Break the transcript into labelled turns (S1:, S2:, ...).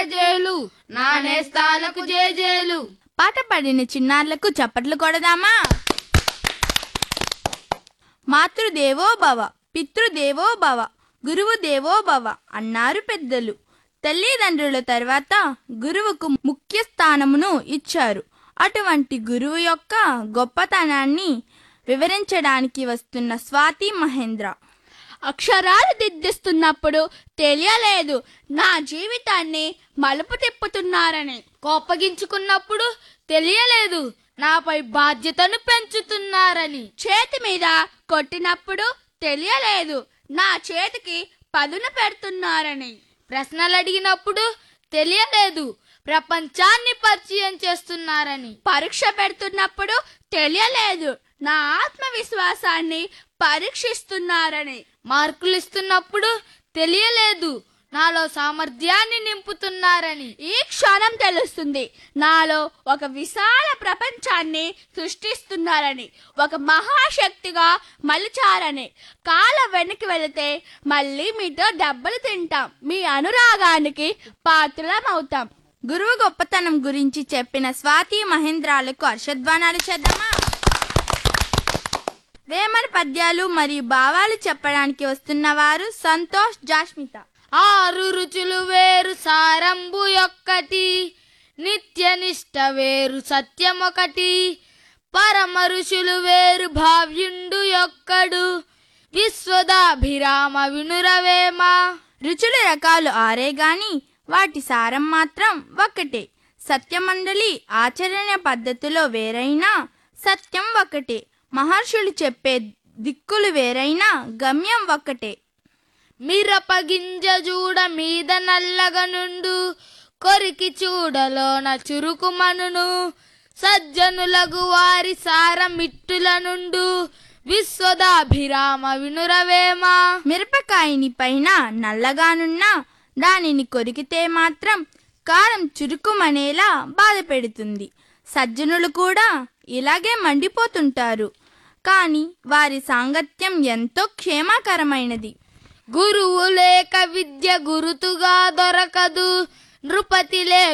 S1: జేజేలు నా నేస్తాలకు జేజేలు
S2: పాట పాడిన చిన్నారులకు చప్పట్లు కొడదామా మాతృదేవో భవ పితృదేవో భవ గురువు దేవో భవ అన్నారు పెద్దలు తల్లిదండ్రుల తర్వాత గురువుకు ముఖ్య స్థానమును ఇచ్చారు అటువంటి గురువు యొక్క గొప్పతనాన్ని వివరించడానికి వస్తున్న స్వాతి మహేంద్ర
S1: అక్షరాలు దిద్దిస్తున్నప్పుడు తెలియలేదు నా జీవితాన్ని మలుపు తిప్పుతున్నారని కోపగించుకున్నప్పుడు తెలియలేదు నాపై బాధ్యతను పెంచుతున్నారని చేతి మీద కొట్టినప్పుడు తెలియలేదు నా చేతికి పదును పెడుతున్నారని ప్రశ్నలు అడిగినప్పుడు తెలియలేదు ప్రపంచాన్ని పరిచయం చేస్తున్నారని పరీక్ష పెడుతున్నప్పుడు తెలియలేదు నా ఆత్మవిశ్వాసాన్ని పరీక్షిస్తున్నారని మార్కులు ఇస్తున్నప్పుడు తెలియలేదు నాలో సామర్థ్యాన్ని నింపుతున్నారని ఈ క్షణం తెలుస్తుంది నాలో ఒక విశాల ప్రపంచాన్ని సృష్టిస్తున్నారని ఒక మహాశక్తిగా మలిచారని కాల వెనక్కి వెళితే మళ్ళీ మీతో దెబ్బలు తింటాం మీ అనురాగానికి పాత్రలమవుతాం
S2: గురువు గొప్పతనం గురించి చెప్పిన స్వాతి మహేంద్రాలకు హర్షధ్వానాలు చేద్దామా వేమన పద్యాలు మరియు భావాలు చెప్పడానికి వస్తున్న వారు సంతోష్ జాష్మిత
S1: ఆరు రుచులు వేరు సారంబు యొక్కటి నిత్యనిష్ట వేరు సత్యమొకటి పరమ ఋషులు వేరు భావ్యుండు యొక్కడు విశ్వదాభిరామ వినురవేమ
S2: రుచుల రకాలు ఆరే గాని వాటి సారం మాత్రం ఒక్కటే సత్యమండలి ఆచరణ పద్ధతిలో వేరైనా సత్యం ఒకటే మహర్షులు చెప్పే దిక్కులు వేరైనా గమ్యం ఒక్కటే
S1: మిరపగింజ చూడ మీద నల్లగనుండు కొరికి చూడలోన చురుకుమనును సజ్జనులగు వారి సారమిట్టుల నుండు విశ్వదాభిరామ వినురవేమ
S2: మిరపకాయని పైన నల్లగానున్నా దానిని కొరికితే మాత్రం కారం చురుకుమనేలా బాధ పెడుతుంది సజ్జనులు కూడా ఇలాగే మండిపోతుంటారు కానీ వారి సాంగత్యం ఎంతో క్షేమకరమైనది
S1: గురువు లేక విద్య గురుతుగా దొరకదు నృపతి లే